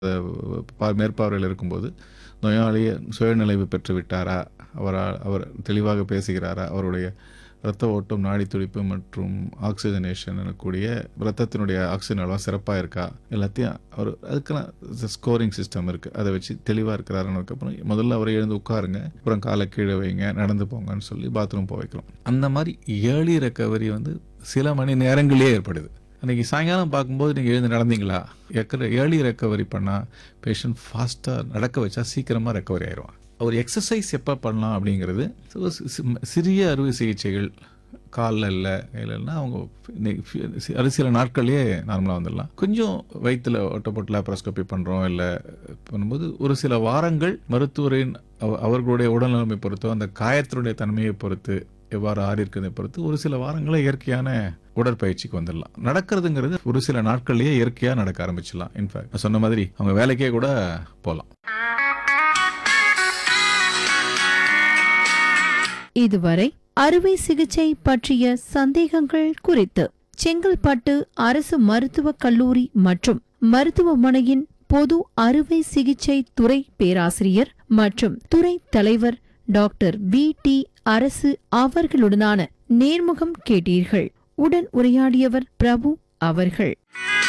பா- மேற்பார்வையில் இருக்கும்போது நோயாளி சுயநினைவு பெற்று விட்டாரா அவரால் அவர் தெளிவாக பேசுகிறாரா அவருடைய இரத்த ஓட்டம் நாடி துடிப்பு மற்றும் ஆக்சிஜனேஷன் எனக்கூடிய இரத்தத்தினுடைய ஆக்சிஜன் அளவு சிறப்பாக இருக்கா எல்லாத்தையும் அவர் அதுக்கெல்லாம் ஸ்கோரிங் சிஸ்டம் இருக்குது அதை வச்சு தெளிவாக இருக்கிறாருன்னதுக்கப்புறம் முதல்ல அவரை எழுந்து உட்காருங்க அப்புறம் காலை கீழே வைங்க நடந்து போங்கன்னு சொல்லி பாத்ரூம் போக வைக்கலாம் அந்த மாதிரி ஏர்லி ரெக்கவரி வந்து சில மணி நேரங்களே ஏற்படுது அன்றைக்கி சாயங்காலம் பார்க்கும்போது நீங்கள் எழுந்து நடந்தீங்களா எக்கிற ஏர்லி ரெக்கவரி பண்ணால் பேஷண்ட் ஃபாஸ்ட்டாக நடக்க வச்சா சீக்கிரமாக ரெக்கவரி ஆயிடுவான் ஒரு எக்ஸசைஸ் எப்போ பண்ணலாம் அப்படிங்கிறது ஒரு சி- சி- சிறிய அறுவை சிகிச்சைகள் காலில் இல்லை இல்லைன்னா அவங்க நெ- சி- அது சில நாட்கள்லேயே நார்மலாக வந்துடலாம் கொஞ்சம் வயிற்றில் ஒட்டப்பட்டு லாப்ரோஸ்கோபி பண்ணுறோம் இல்லை பண்ணும்போது ஒரு சில வாரங்கள் மருத்துவரின் அவ- அவர்களுடைய உடல்நிலைமை பொறுத்தோ அந்த காயத்தினுடைய தன்மையை பொறுத்து எவ்வாறு ஆறி இருக்கிறதை பொறுத்து ஒரு சில வாரங்களே இயற்கையான உடற்பயிற்சிக்கு வந்துடலாம் நடக்கிறதுங்கிறது ஒரு சில நாட்கள்லயே இயற்கையாக நடக்க ஆரம்பிச்சிடலாம் இன்ஃபேக்ட் நான் சொன்ன மாதிரி அவங்க வேலைக்கே கூட போகலாம் இதுவரை அறுவை சிகிச்சை பற்றிய சந்தேகங்கள் குறித்து செங்கல்பட்டு அரசு மருத்துவக் கல்லூரி மற்றும் மருத்துவமனையின் பொது அறுவை சிகிச்சை துறை பேராசிரியர் மற்றும் துறை தலைவர் டாக்டர் வி டி அரசு அவர்களுடனான நேர்முகம் கேட்டீர்கள் உடன் உரையாடியவர் பிரபு அவர்கள்